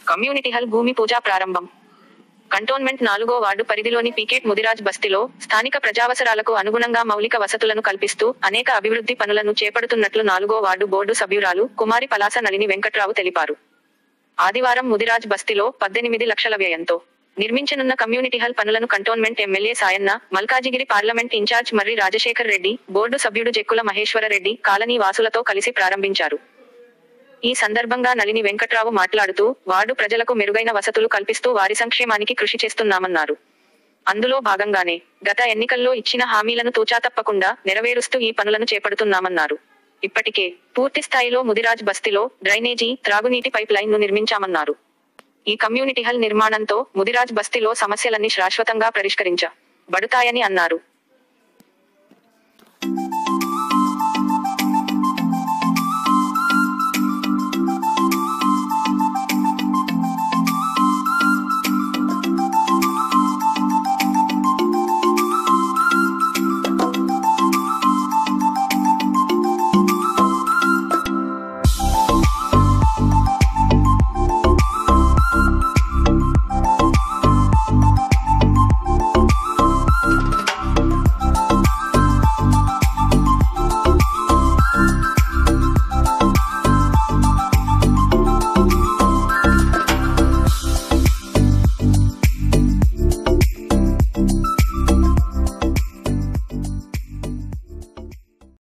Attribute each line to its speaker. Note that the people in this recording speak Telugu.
Speaker 1: కమ్యూనిటీ హాల్ భూమి పూజ ప్రారంభం కంటోన్మెంట్ నాలుగో వార్డు పరిధిలోని పీకేట్ ముదిరాజ్ బస్తీలో స్థానిక ప్రజావసరాలకు అనుగుణంగా మౌలిక వసతులను కల్పిస్తూ అనేక అభివృద్ధి పనులను చేపడుతున్నట్లు నాలుగో వార్డు బోర్డు సభ్యురాలు కుమారి పలాస నళిని వెంకట్రావు తెలిపారు ఆదివారం ముదిరాజ్ బస్తీలో పద్దెనిమిది లక్షల వ్యయంతో నిర్మించనున్న కమ్యూనిటీ హాల్ పనులను cantonment MLA Sayanna Malkajgiri parliament incharge Marri Rajasekhar Reddy board సభ్యుడు జెక్కుల మహేశ్వర రెడ్డి కాలనీ వాసులతో కలిసి ప్రారంభించారు ఈ సందర్భంగా నళిని వెంకట్రావు మాట్లాడుతూ వార్డు ప్రజలకు మెరుగైన వసతులు కల్పిస్తూ వారి సంక్షేమానికి కృషి చేస్తున్నామన్నారు అందులో భాగంగానే గత ఎన్నికల్లో ఇచ్చిన హామీలను తూచా తప్పకుండా నెరవేరుస్తూ ఈ పనులను చేపడుతున్నామన్నారు ఇప్పటికే పూర్తి స్థాయిలో ముదిరాజ్ బస్తీలో డ్రైనేజీ త్రాగునీటి పైప్ లైన్ ను నిర్మించామన్నారు ఈ కమ్యూనిటీ హాల్ నిర్మాణంతో ముదిరాజ్ బస్తీలో సమస్యలన్నీ శాశ్వతంగా పరిష్కరించబడతాయని అన్నారు